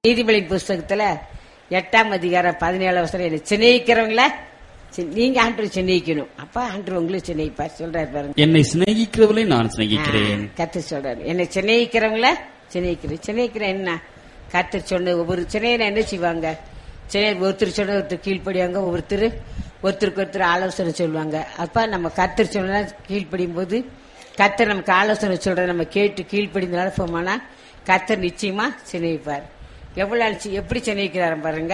நீதிபதியின் புஸ்தகத்துல எட்டாம் அதிகாரம் பதினேழு வருஷம் என்ன சிநேகிக்கிறவங்கள சி- நீங்க ஆண்டு சிநேகிக்கணும் அப்ப ஆண்டு உங்களுக்கு சிநேகிப்பார் சொல்றாரு பாருங்க என்னை சிநேகிக்கிறவளை நான் சிநேகிக்கிறேன் கத்து சொல்றாரு என்னை சிநேகிக்கிறவங்கள சிநேகிக்கிறேன் சிநேகிக்கிறேன் என்ன கத்து சொன்ன ஒவ்வொரு சினையில என்ன செய்வாங்க சினை ஒருத்தர் சொன்ன ஒருத்தர் கீழ்ப்படியாங்க ஒவ்வொருத்தர் ஒருத்தருக்கு ஒருத்தர் ஆலோசனை சொல்லுவாங்க அப்ப நம்ம கத்தர் சொன்னா கீழ்ப்படியும் போது கத்தர் நமக்கு ஆலோசனை சொல்ற நம்ம கேட்டு கீழ்ப்படிந்தனால போமானா கத்தர் நிச்சயமா சிநேகிப்பார் எவ்வளவு அழிச்சு எப்படி சிநேகிக்கிறாரு பாருங்க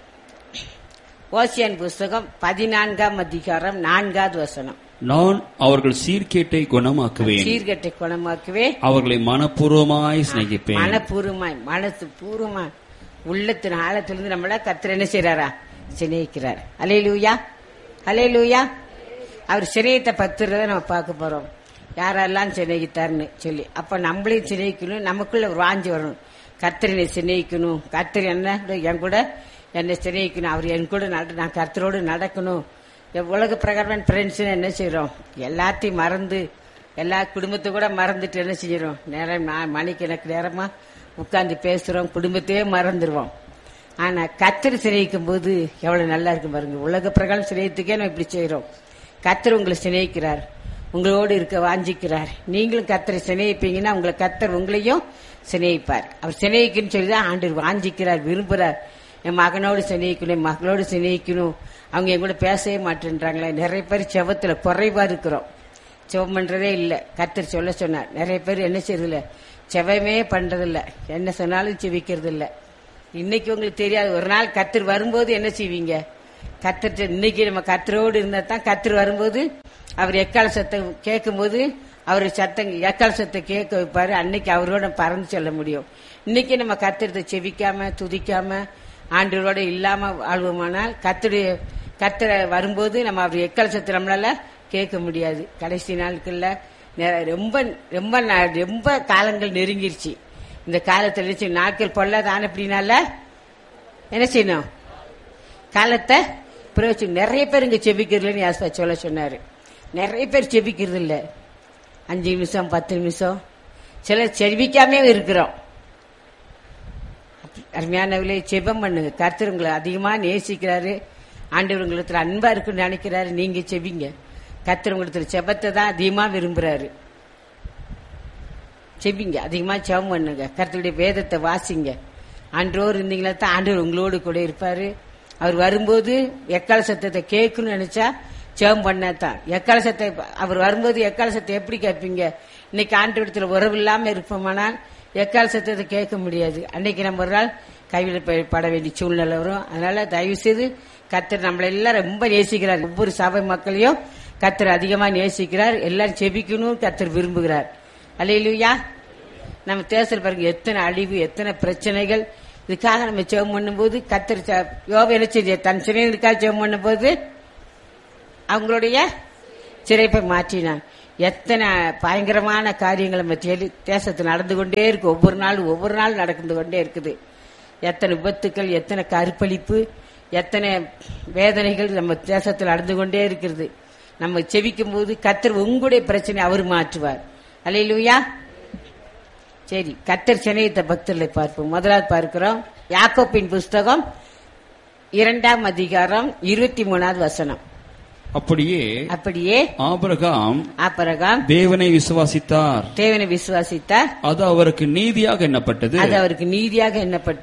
ஓசியன் புஸ்தகம் பதினான்காம் அதிகாரம் நான்காவது வசனம் நான் அவர்கள் சீர்கேட்டை குணமாக்குவேன் சீர்கட்டை குணமாக்குவே அவர்களை மனப்பூர்வமாய் சிநேகிப்பேன் மனப்பூர்வமாய் மனசு பூர்வமா உள்ளத்தின் ஆழத்திலிருந்து நம்மள கத்தர் என்ன செய்யறாரா சிநேகிக்கிறார் அலே லூயா அலே லூயா அவர் சிநேகத்தை பத்துறத நம்ம பார்க்க போறோம் யாரெல்லாம் சிநேகித்தார்னு சொல்லி அப்ப நம்மளையும் சிநேகிக்கணும் நமக்குள்ள ஒரு வாஞ்சி வரணும் கத்திரனை சிநேகிக்கணும் கத்திரி என்ன என் கூட என்னை சிநேகிக்கணும் அவர் என் கூட நட நான் கர்த்தரோடு நடக்கணும் என் உலக பிரகாரம் ஃப்ரெண்ட்ஸ் என்ன செய்றோம் எல்லாத்தையும் மறந்து எல்லா குடும்பத்தை கூட மறந்துட்டு என்ன செய்யறோம் நேரம் நான் மணிக்கு எனக்கு நேரமா உட்கார்ந்து பேசுறோம் குடும்பத்தையே மறந்துடுவோம் ஆனா கத்தர் சிநேகிக்கும் போது எவ்வளவு நல்லா இருக்கு பாருங்க உலக பிரகாரம் சிநேகத்துக்கே நம்ம இப்படி செய்யறோம் கத்தர் உங்களை சிநேகிக்கிறார் உங்களோடு இருக்க வாஞ்சிக்கிறார் நீங்களும் கத்தரை சிநேகிப்பீங்கன்னா உங்களை கத்தர் உங்களையும் சிநேகிப்பார் அவர் சிநேகிக்குன்னு சொல்லி தான் ஆண்டு வாஞ்சிக்கிறார் விரும்புறார் என் மகனோடு சிநேகிக்கணும் என் மகளோடு சிநேகிக்கணும் அவங்க என் கூட பேசவே மாட்டேன்றாங்களே நிறைய பேர் செவத்துல குறைவா இருக்கிறோம் செவம் பண்றதே இல்ல கத்தர் சொல்ல சொன்னார் நிறைய பேர் என்ன செய்யறது இல்ல செவமே பண்றது இல்ல என்ன சொன்னாலும் செவிக்கிறது இல்ல இன்னைக்கு உங்களுக்கு தெரியாது ஒரு நாள் கத்தர் வரும்போது என்ன செய்வீங்க கத்தர் இன்னைக்கு நம்ம கத்தரோடு இருந்தா தான் கத்தர் வரும்போது அவர் எக்கால சத்தம் கேட்கும் போது அவர் சத்தம் எக்கால சத்தம் கேட்க வைப்பாரு அன்னைக்கு அவரோட பறந்து செல்ல முடியும் இன்னைக்கு நம்ம கத்திரத்தை செவிக்காம துதிக்காம ஆண்டவரோட இல்லாம வாழ்வோமானால் கத்துடைய கத்திர வரும்போது நம்ம அவர் எக்கால சத்தம் நம்மளால கேட்க முடியாது கடைசி நாட்கள்ல நெ- ரொம்ப ரொம்ப நா- ரொம்ப காலங்கள் நெருங்கிருச்சு இந்த காலத்துல என்ன செய்யணும்? நாட்கள் பொல்லாதான அப்படின்னால என்ன செய்யணும் காலத்தை பிரயோஜனம் நிறைய பேர் இங்க செபிக்கிறதுலன்னு யாஸ்பா சொல்ல சொன்னாரு நிறைய பேர் செபிக்கிறது இல்ல அஞ்சு நிமிஷம் பத்து நிமிஷம் சிலர் செபிக்காமே இருக்கிறோம் அருமையானவர்களே செபம் பண்ணுங்க கர்த்தர் உங்களை அதிகமா நேசிக்கிறாரு ஆண்டவர் உங்களுக்கு அன்பா இருக்குன்னு நினைக்கிறாரு நீங்க செபிங்க கர்த்தர் உங்களுக்கு செபத்தை தான் அதிகமா விரும்புறாரு செபிங்க அதிகமா ஜெபம் பண்ணுங்க கர்த்தருடைய வேதத்தை வாசிங்க ஆண்டோர் இருந்தீங்களா தான் ஆண்டவர் உங்களோடு கூட இருப்பாரு அவர் வரும்போது எக்கால சத்தத்தை கேட்கணும்னு நினைச்சா ஜெபம் பண்ணாதான் எக்கால சத்தை அவர் வரும்போது எக்கால சத்தை எப்படி கேட்பீங்க இன்னைக்கு ஆண்டவரத்துல உறவு இல்லாம இருப்போமானால் எக்கால சத்தத்தை கேட்க முடியாது அன்னைக்கு நம்ம ஒரு நாள் கைவிட பட வேண்டிய சூழ்நிலை வரும் அதனால தயவு செய்து கத்தர் நம்மள எல்லாம் ரொம்ப நேசிக்கிறார் ஒவ்வொரு சபை மக்களையும் கத்தர் அதிகமா நேசிக்கிறார் எல்லாரும் செபிக்கணும் கத்தர் விரும்புகிறார் அல்லையிலுயா நம்ம தேசத்தில் பாருங்க எத்தனை அழிவு எத்தனை பிரச்சனைகள் இதுக்காக நம்ம ஜெபம் பண்ணும்போது கத்தர் யோப என்ன செய்ய தன் சிறைகளுக்காக ஜெபம் பண்ணும்போது அவங்களுடைய சிறைப்பை மாற்றினான் எத்தனை பயங்கரமான காரியங்கள் நம்ம தேடி- தேசத்தில் நடந்து கொண்டே இருக்கு ஒவ்வொரு நாளும் ஒவ்வொரு நாள் நடந்து கொண்டே இருக்குது எத்தனை விபத்துக்கள் எத்தனை கற்பழிப்பு எத்தனை வேதனைகள் நம்ம தேசத்தில் நடந்து கொண்டே இருக்கிறது நம்ம செவிக்கும் போது கத்தர் உங்களுடைய பிரச்சனை அவர் மாற்றுவார் அல்லையிலுயா சரி கத்தர் சென்னையத்த பக்தர்களை பார்ப்போம் முதலாவது பார்க்கிறோம் யாக்கோப்பின் புஸ்தகம் இரண்டாம் அதிகாரம் இருபத்தி மூணாவது வசனம் அப்படியே அப்படியே ஆபிரகாம் அப்புறம் தேவனை விசுவாசித்தார் தேவனை விசுவாசித்தார் அது அவருக்கு நீதியாக எண்ணப்பட்டது அது அவருக்கு நீதியாக எண்ணப்பட்டது